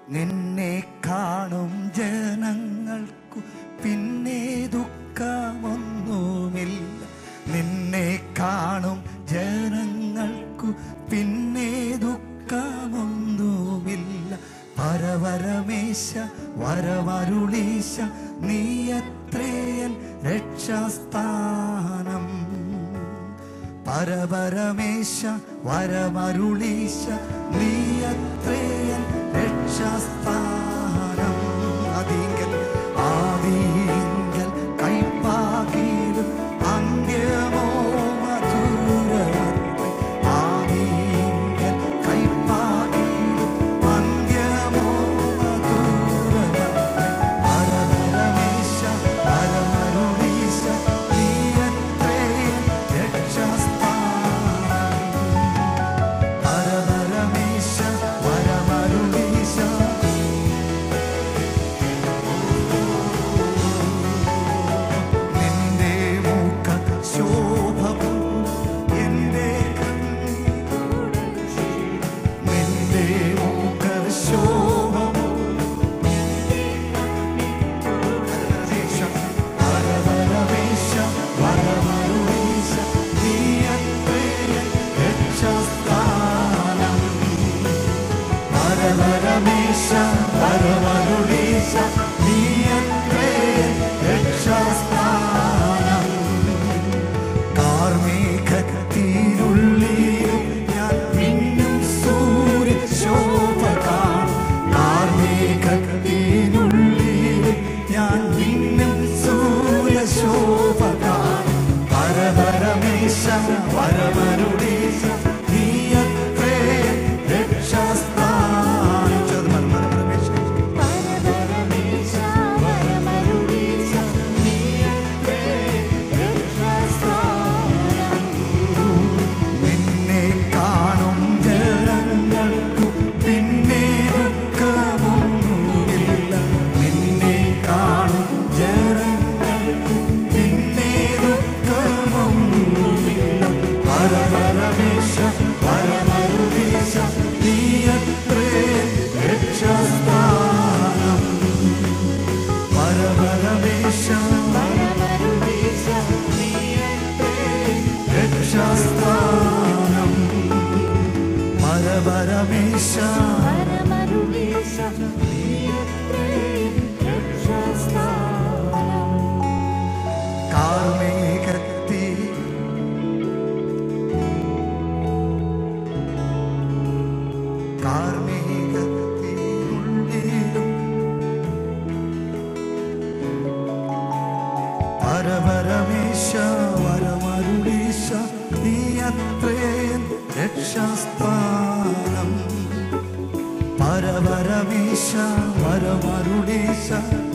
നിന്നെ കാണും ജനങ്ങൾക്കു പിന്നെ ദുഃഖമൊന്നുമില്ല നിന്നെ കാണും ജനങ്ങൾക്കു പിന്നെ ദുഃഖമൊന്നുമില്ല പരവരമേശ വരവരുളീശ നീയത്രേയൻ രക്ഷാസ്ഥാനം പരപരമേശ വരമരുളീശ നീയത്രേയൻ രക്ഷാസ്ഥാനം അതിങ്കൽ ആദിങ്കൽ കൈപ്പാകിലും അന്ത്യമോ മധുരമത്രേ ആദിങ്കൽ കൈപ്പാകിലും അന്ത്യമോ മധുരമത്രേ പരപരമേശ വരമരുളീശ നീയത്രേയൻ രക്ഷാസ്ഥാനം പരപരമേശ വരമരുളീശ നിന്റെ മൂക്ക ശോഭവും എന്റെ നിന്റെ മൂക്ക ശോഭവും പരപരമേശ വരമരുളീശ നീയത്രേയൻ രക്ഷാസ്ഥാനം പരപരമേശ പരമരുളീശ നീയത്രേയൻ രക്ഷാസ്ഥാനം കാർമേഘത്തിനുള്ളിൽ ഞാൻ മിന്നും സൂര്യ ശോഭ കാണും കാർമേഘത്തിനുള്ളിൽ ഞാൻ മിന്നും സൂര്യ ശോഭ കാണും പരപരമേശ പരമരുളീശ നീയത്രേയൻ രക്ഷാസ്ഥാനം ചെറുമൻ പരപരമേശ പരപരമേശ വരമരുളീശ നീയത്രേ രക്ഷാസ്ഥാനം നിന്നെ കാണും ജനങ്ങൾക്കു പിന്നെ ദുഃഖമൊന്നുമില്ല നിന്നെ കാണും ജനങ്ങൾക്കു പിന്നെ ദുഃഖമൊന്നുമില്ല പരപരമേശ പരമരുദേശ നീയത്രേ രക്ഷാസ്ഥാനം പരപരമേശ പരമരുളീശ നീയത്രേ രക്ഷാസ്ഥാനം പരപരമേശ പരമരുളീശ നീയത്രേ രക്ഷാസ്ഥാനം കാർമേഘത്തി കാർമേഘത്തിനുള്ളിലും പരപരമേശ വരമരുളീശ നീ അത്രേൻ രക്ഷാസ്ഥാനം പരപരമേശ വരമരുളീശ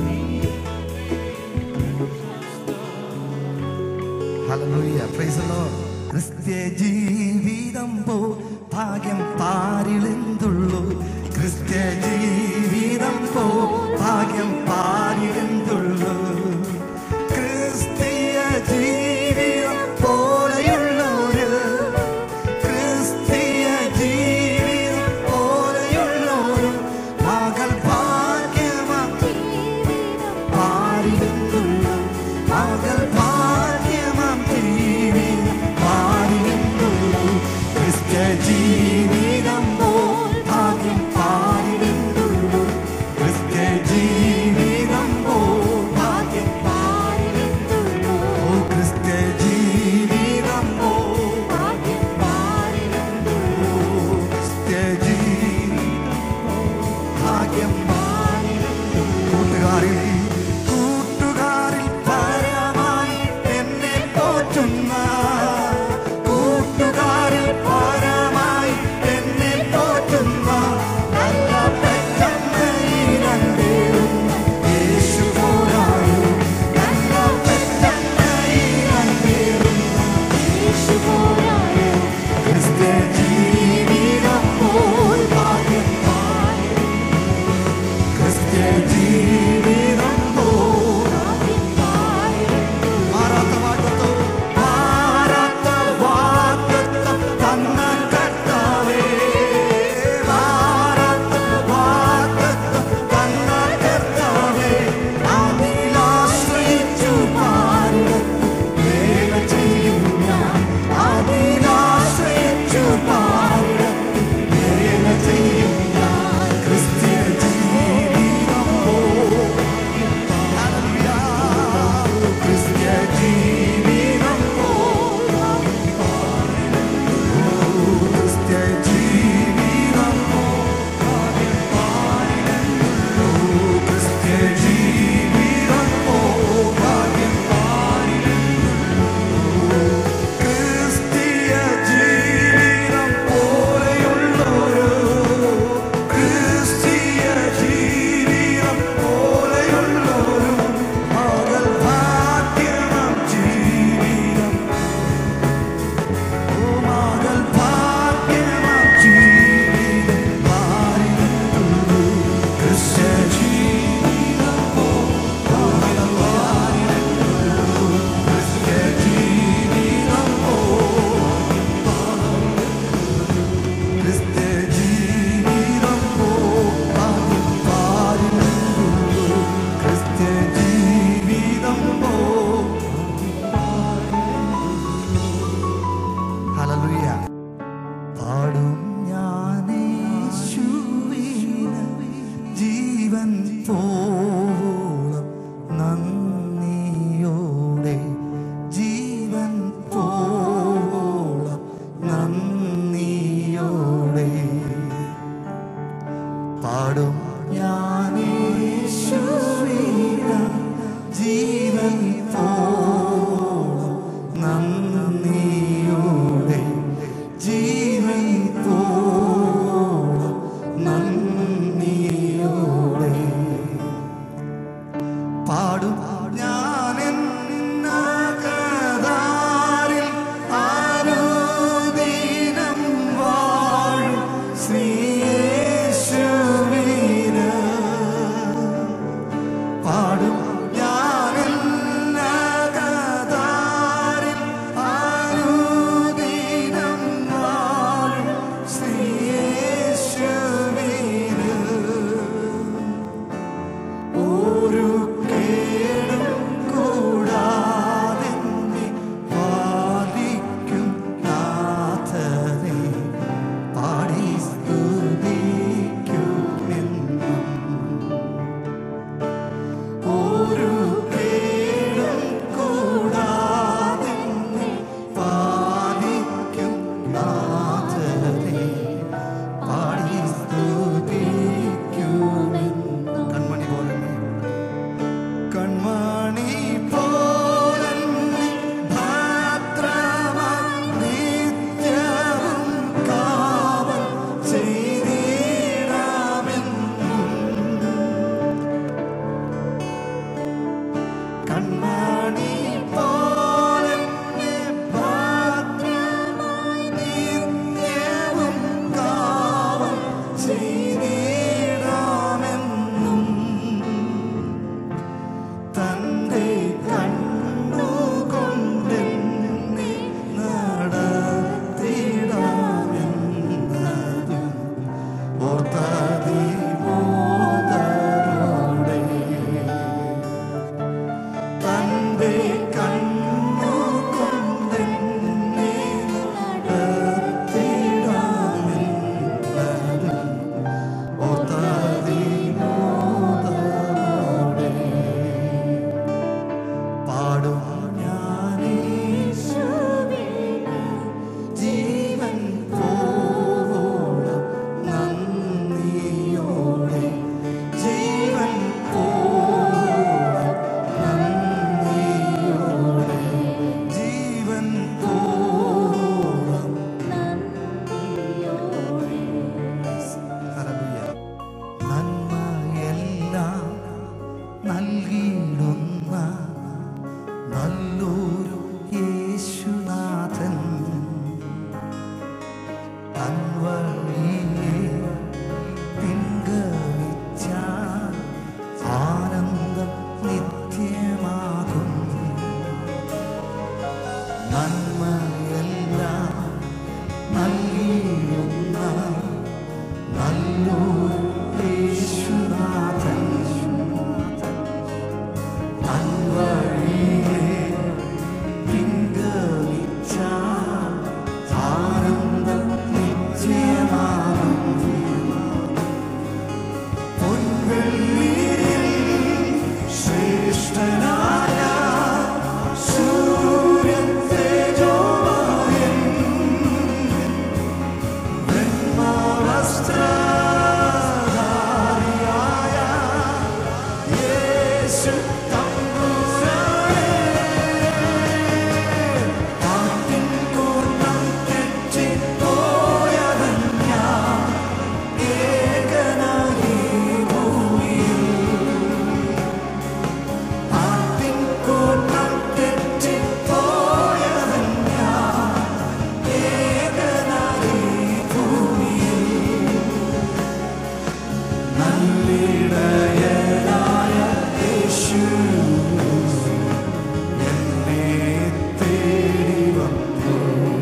Hallelujah. Praise the Lord. ക്രിസ്ത്യ ജീവിതം പോ ഭാഗ്യം പാരിലെന്തുള്ളൂ ക്രിസ്ത്യ ജീവിതം പോ ഭാഗ്യം പാരിലെന്തുള്ളൂ ക്രിസ്തീയ ജീവിതം പോലെയുള്ളൊരു ക്രിസ്തീയ ജീവിതം പോലെയുള്ളൊരു മകൾ ഭാഗ്യമാ പാരിലെന്തുള്ളൂ മകൾ ഭാഗ്യമാം ജീവിതം പാരിലെന്തുള്ളൂ ക്രിസ്ത്യ ജീവിതം പോൽ ഭാഗ്യം പാരിലെന്തുള്ളൂ ക്രിസ്ത്യ ജീവിതം പോൽ ഭാഗ്യം പാരിലെന്തുള്ളൂ ഓ ക്രിസ്ത്യ ജീവിതം പോൽ ഭാഗ്യം പാരിലെന്തുള്ളൂ ക്രിസ്ത്യ ജീവിതം ഭാഗ്യം കൂട്ടുകാരിൽ കൂട്ടുകാരിൽ പരമായി എന്നെ പോറ്റുന്ന കൂട്ടുകാരിൽ പരമായി എന്നെ പോറ്റുന്ന നല്ല പെറ്റമ്മയിരണ്ടേറുന്ന യേശു പോരായോ നല്ല പെറ്റമ്മയിരണ്ടേറുന്ന യേശു പോരായോ ക്രിസ്ത്യ ജീവിതം പോൽ ഭാഗ്യം ജീവൻ പോളം നന്ദിയോടെ ജീവൻ പോളം നന്ദിയോടെ പാടും ഞാനേശുവിന ജീവൻ പോളം നന്ദിയോടെ ജീവൻ പോളം നന്ദിയോടെ പാടും ഞാനെന്നകതാരിൽ ആരോദിനം വാഴും ശ്രീയേശുവിന് പാടും ഞാനെന്നകതാരിൽ ആരോദിനം വാഴും ശ്രീയേശുവിന് ഒരു കേടും കൂടാതെ എന്നെ പാലിക്കും നാഥനെ പാടി സ്തുതിക്കുമെന്നും ഒരു കേടും കൂടാതെ എന്നെ പാലിക്കും നാഥനെ പാടി സ്തുതിക്കുമെന്നും കൺമണി പോലെ കൺമണി പോലന്നെ ഭദ്രമായി നിത്യവും കാവൽ ചെയ്തിടാമെന്നും കൺമണി പോലന്നെ ഭദ്രമായി നിത്യവും കാവൽ ചെയ്തിടാമെന്നും തന്റെ കണ്ണുകൊണ്ടെന്നെ നടത്തിടാമെന്നതും ഓർത്തതിബോധരോടെ തന്റെ കണ്ണുകൊണ്ടെന്നെ നടത്തിടാമെന്നതും ഓർത്തതിബോധരോടെ പാടും ഞാനേശുവിന് ജീവൻ പോളം നന്ദിയോടെ ജീവൻ പോളം നന്ദിയോടെ ജീവൻ പോളം ഹല്ലേലൂയ. നന്മയെല്ലാം നൽകിയിടുന്ന നല്ലൊരു യേശുനാഥൻ തൻ വഴിയെ പിൻഗമിച്ച ആനന്ദം നിത്യമാകും നന്മയെല്ലാം നൽകിയിടുന്ന നല്ലൊരു യേശുനാഥൻ അൻവഴിയെ പിൻഗമിച്ച ആനന്ദം നിത്യമാകും പൊൻവെള്ളിയിൽ ശ്രേഷ്ഠനായ സൂര്യൻ തേജോമയൻ ബ്രഹ്മവസ്ത്രധാരിയായ യേശു തമ്പുരാനെ പാട്ടിൻ കൂട്ടം തെറ്റിപ്പോയവൻ ഞാൻ ഏകനായി ഭൂമിയിൽ പാട്ടിൻ കൂട്ടം തെറ്റിപ്പോയവൻ ഞാൻ ഏകനായി ഭൂമിയിൽ നല്ലിടയനായ യേശു എന്നെ തേടി വന്നു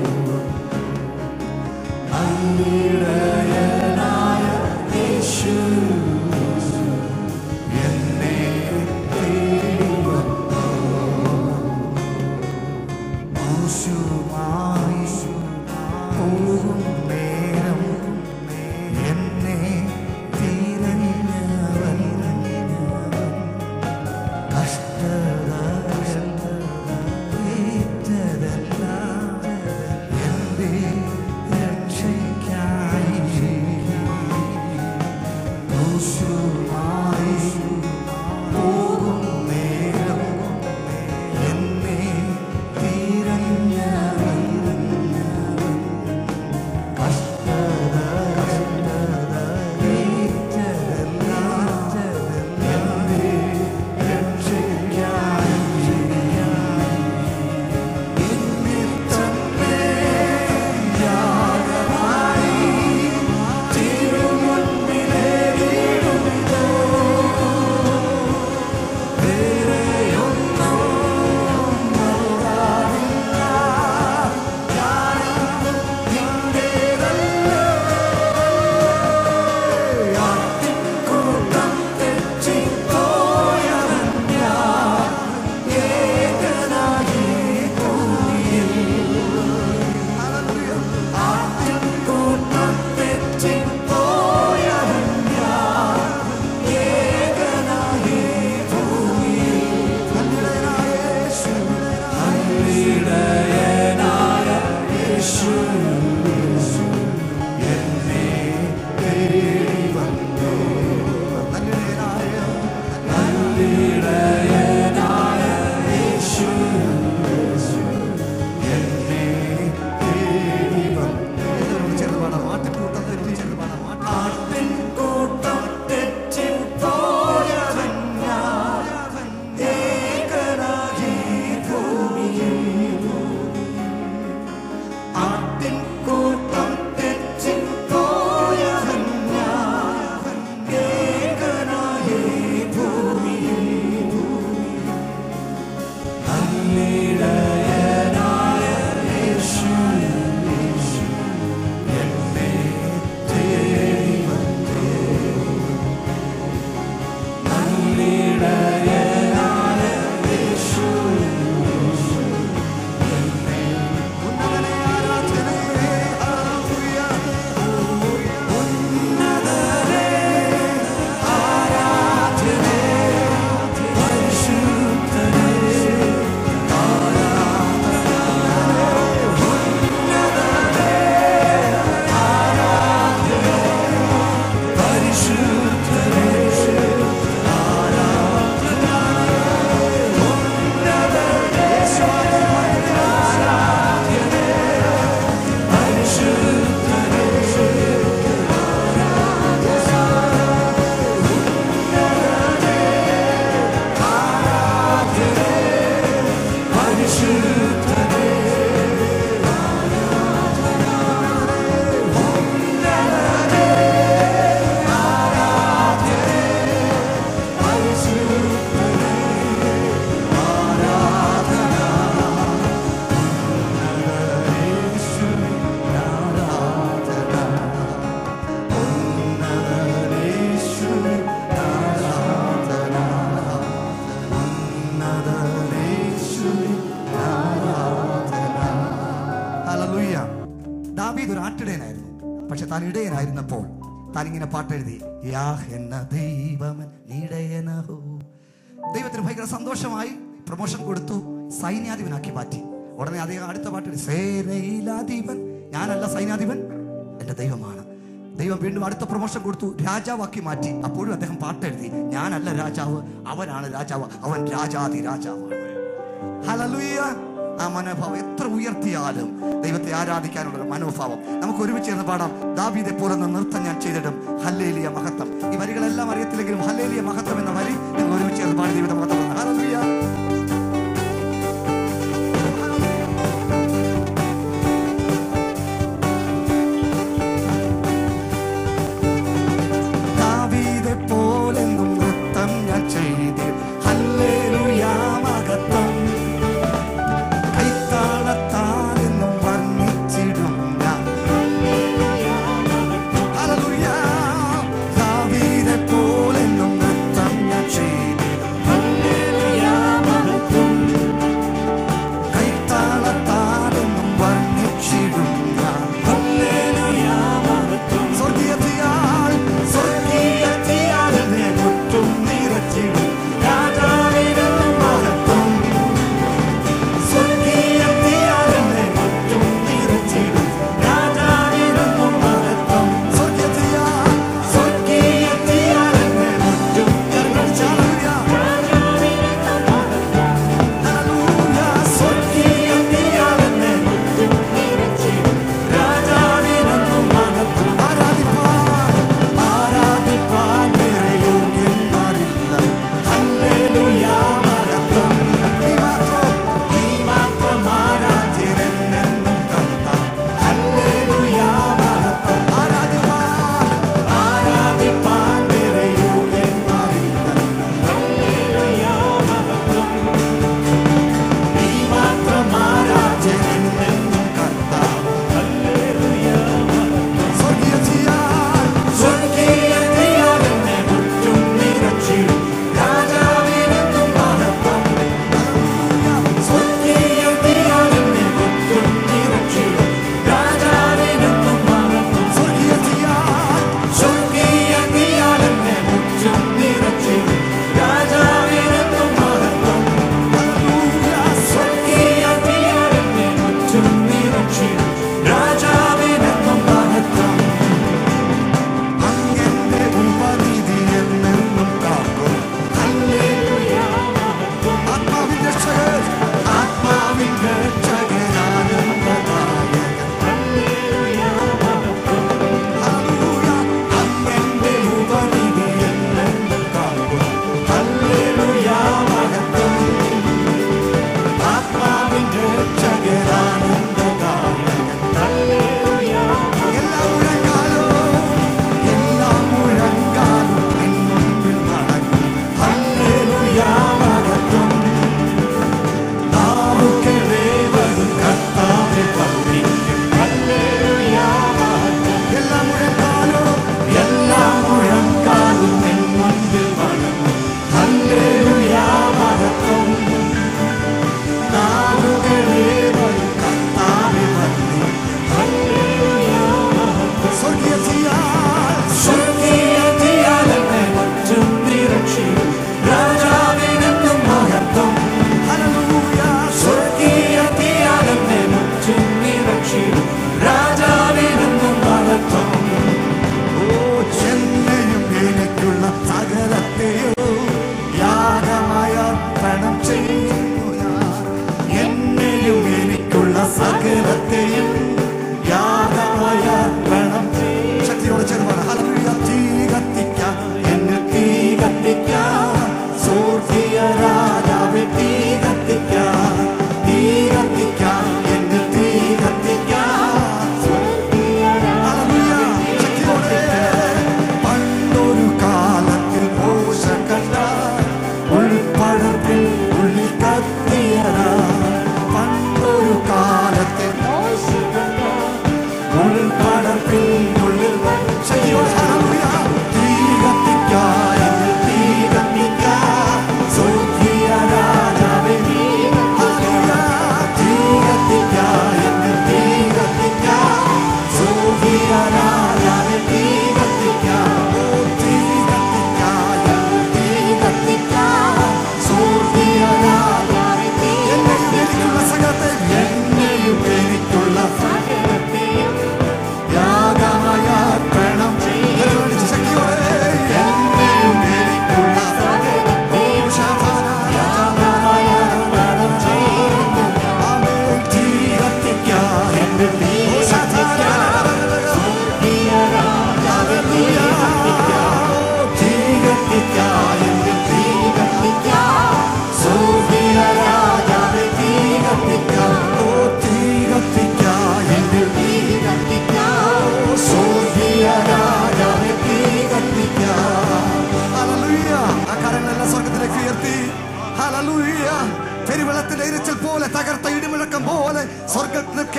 നല്ലിടയനായ യേശു എന്നെ തേടി വന്നു ക്രൂശുമായി പോകും നേരം എന്നെ തിരഞ്ഞവൻ ക്രൂശുമായി പോകും നേരം എന്നെ തിരഞ്ഞവൻ കഷ്ടത കഷ്ടത ഏറ്റതെല്ലാം എന്നെ രക്ഷിക്കാൻ എന്നിൽ തന്നെ യാഗമായി തിരുമുൻപിലെ വീടുമിതോ വേറെയൊന്നും നൽകാനില്ല ഞാനെന്നും നിന്റേതല്ലേ ആട്ടിൻകൂട്ടം തെറ്റിപ്പോയവൻ ഞാൻ ഏകനായി ഭൂമിയിൽ ആട്ടിൻകൂട്ടം തെറ്റിപ്പോയവൻ ഞാൻ ഏകനായി ഭൂമിയിൽ അന്നിടയനായ യേശു അന്നിടയനായ യേശു എന്നെ തേടി വന്നു നല്ലിടയനായ നല്ലിടയനായ യേശു എന്നെ തേടി വന്നു എന്നോട് ചേർന്ന് പാടാം ആട്ടിൻകൂട്ടം തെറ്റി ചേർന്ന് പാടാം ആട്ടിൻകൂട്ടം തെറ്റിപ്പോയവൻ ഞാൻ ഏകനായി ഭൂമിയിൽ ആട്ടിൻകൂട്ടം തെറ്റിപ്പോയവൻ ഞാൻ ഏകനായി ഭൂമിയിൽ നല്ലിടയനായ യേശു എന്നെ തേടി വന്നു നല്ലിടയനായ യേശു ഉന്നതനെ ആരാധനയെ ഹല്ലേലൂയ ഉന്നതനെ ആരാധനയെ പരിശുദ്ധനെ ഹല്ലേലൂയ. ദാവീദ് ഒരു ആട്ടിടയനായിരുന്നു പക്ഷെ താൻ ഇടയനായിരുന്നപ്പോൾ താൻ ഇങ്ങനെ പാട്ടെഴുതി യാഹ് എന്ന ദൈവമൻ ഇടയനഹോ ദൈവത്തിന് ഭയങ്കര സന്തോഷമായി പ്രൊമോഷൻ കൊടുത്തു സൈന്യാധിപനാക്കി മാറ്റി ഉടനെ അദ്ദേഹം അടുത്ത പാട്ട് സേനയിലാധിപൻ ഞാനല്ല സൈന്യാധിപൻ എന്റെ ദൈവമാണ് ദൈവം വീണ്ടും അടുത്ത പ്രൊമോഷൻ കൊടുത്തു രാജാവാക്കി മാറ്റി അപ്പോഴും അദ്ദേഹം പാട്ടെഴുതി ഞാനല്ല രാജാവ് അവനാണ് രാജാവ് അവൻ രാജാതി രാജാവാണ് ഹല്ലേലൂയ ആ മനോഭാവം എത്ര ഉയർത്തിയാലും ദൈവത്തെ ആരാധിക്കാനുള്ള ഒരു മനോഭാവം നമുക്ക് ഒരുമിച്ച് ചേർന്ന് പാടാം ദാവീദെ പോലെ നൃത്തം ഞാൻ ചെയ്തിടും ഹല്ലേലിയ മഹത്വം ഈ വരികളെല്ലാം അറിയത്തില്ലെങ്കിലും ഹല്ലേലിയ മഹത്വം എന്ന വരി നിങ്ങൾ ഒരുമിച്ച് ചേർന്ന് പാടി ദൈവത്തെ മഹത്വം ഹല്ലേലൂയ ദാവീദെ പോലെന്നും നൃത്തം ഞാൻ ചെയ്ത് ഹല്ലേലൂയ മഹത്വം കൈത്താളത്താലെന്നും വർണ്ണിച്ചിടും ഞാൻ ഹല്ലേലൂയ ദാവീദെ പോലെന്നും നൃത്തം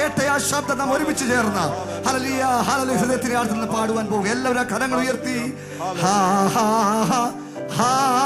കേട്ട ആ ശബ്ദം നാം ഒരുമിച്ച് ചേർന്ന് ഹലലിയ ഹലലി ഹൃദയത്തിന്റെ ആഴത്തിൽ നിന്ന് പാടുവാൻ പോകും എല്ലാവരും ആ കരങ്ങൾ ഉയർത്തി ഹാ ഹാ ഹാ ഹാ